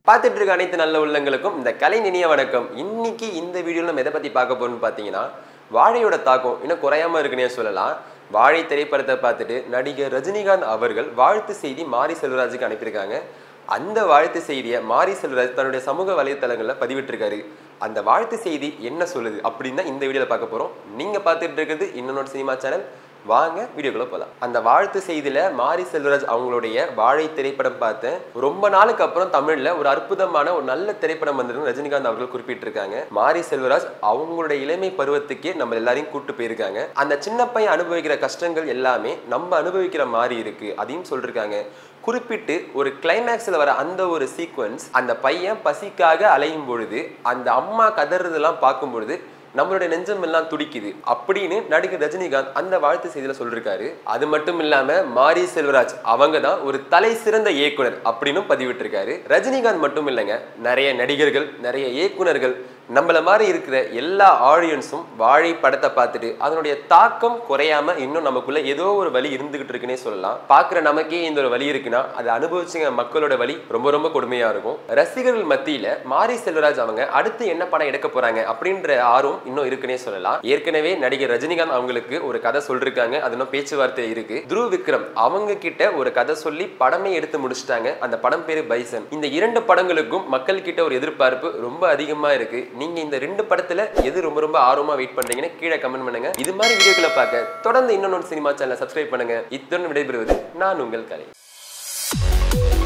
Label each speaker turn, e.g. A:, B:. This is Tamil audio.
A: பார்த்துட்டு இருக்க அனைத்து நல்ல உள்ளங்களுக்கும் இந்த கலை நினைய வணக்கம் இன்னைக்கு இந்த வீடியோவில் நம்ம எதை பற்றி பார்க்க போறோம்னு பார்த்தீங்கன்னா வாழையோட தாக்கம் இன்னும் குறையாம இருக்குன்னே சொல்லலாம் வாழை திரைப்படத்தை பார்த்துட்டு நடிகர் ரஜினிகாந்த் அவர்கள் வாழ்த்து செய்தி மாரி செல்வராஜுக்கு அனுப்பியிருக்காங்க அந்த வாழ்த்து செய்தியை மாரி செல்வராஜ் தன்னுடைய சமூக வலைத்தளங்களில் பதிவிட்டிருக்காரு அந்த வாழ்த்து செய்தி என்ன சொல்லுது அப்படின்னு தான் இந்த வீடியோவில் பார்க்க போகிறோம் நீங்கள் பார்த்துட்டு இருக்கிறது இன்னொரு சினிமா சேனல் வாங்க வீடியோக்குள்ள போகலாம் அந்த வாழ்த்து செய்தியில மாரி செல்வராஜ் அவங்களுடைய வாழை திரைப்படம் பார்த்தேன் ரொம்ப நாளுக்கு அப்புறம் தமிழ்ல ஒரு அற்புதமான ஒரு நல்ல திரைப்படம் வந்திருக்கு ரஜினிகாந்த் அவர்கள் குறிப்பிட்டிருக்காங்க மாரி செல்வராஜ் அவங்களுடைய இளமை பருவத்துக்கே நம்ம எல்லாரையும் கூட்டு போயிருக்காங்க அந்த சின்ன பையன் அனுபவிக்கிற கஷ்டங்கள் எல்லாமே நம்ம அனுபவிக்கிற மாதிரி இருக்கு அதையும் சொல்லிருக்காங்க குறிப்பிட்டு ஒரு கிளைமேக்ஸில் வர அந்த ஒரு சீக்வன்ஸ் அந்த பையன் பசிக்காக அலையும் பொழுது அந்த அம்மா கதறதெல்லாம் பார்க்கும் பொழுது நம்மளுடைய நெஞ்சம் எல்லாம் துடிக்குது அப்படின்னு நடிகர் ரஜினிகாந்த் அந்த வாழ்த்து செய்தியில சொல்லிருக்காரு அது மட்டும் இல்லாம மாரி செல்வராஜ் அவங்க தான் ஒரு தலை சிறந்த இயக்குனர் அப்படின்னு பதிவிட்டிருக்காரு ரஜினிகாந்த் மட்டும் இல்லைங்க நிறைய நடிகர்கள் நிறைய இயக்குனர்கள் நம்மள மாதிரி இருக்கிற எல்லா ஆடியன்ஸும் வாழை படத்தை பார்த்துட்டு அதனுடைய தாக்கம் குறையாம இன்னும் நமக்குள்ள ஏதோ ஒரு வழி இருந்துகிட்டு இருக்குன்னே சொல்லலாம் பார்க்குற நமக்கே இந்த ஒரு வழி இருக்குன்னா அதை அனுபவிச்சுங்க மக்களோட வழி ரொம்ப ரொம்ப கொடுமையா இருக்கும் ரசிகர்கள் மத்தியில மாரி செல்வராஜ் அவங்க அடுத்து என்ன படம் எடுக்க போறாங்க அப்படின்ற ஆர்வம் இன்னும் இருக்குன்னே சொல்லலாம் ஏற்கனவே நடிகர் ரஜினிகாந்த் அவங்களுக்கு ஒரு கதை சொல்லிருக்காங்க அது இன்னும் பேச்சுவார்த்தை இருக்கு துருவ் விக்ரம் அவங்க கிட்ட ஒரு கதை சொல்லி படமே எடுத்து முடிச்சிட்டாங்க அந்த படம் பேரு பைசன் இந்த இரண்டு படங்களுக்கும் மக்கள் கிட்ட ஒரு எதிர்பார்ப்பு ரொம்ப அதிகமா இருக்கு நீங்க இந்த ரெண்டு படத்துல எது ரொம்ப ரொம்ப ஆர்வமா வெயிட் பண்றீங்கன்னு கீழே கமெண்ட் பண்ணுங்க இது மாதிரி வீடியோக்களை பார்க்க தொடர்ந்து இன்னொன்று சினிமா சேனலை சப்ஸ்கிரைப் பண்ணுங்க இத்துடன் விடைபெறுவது நான் உங்கள் கலை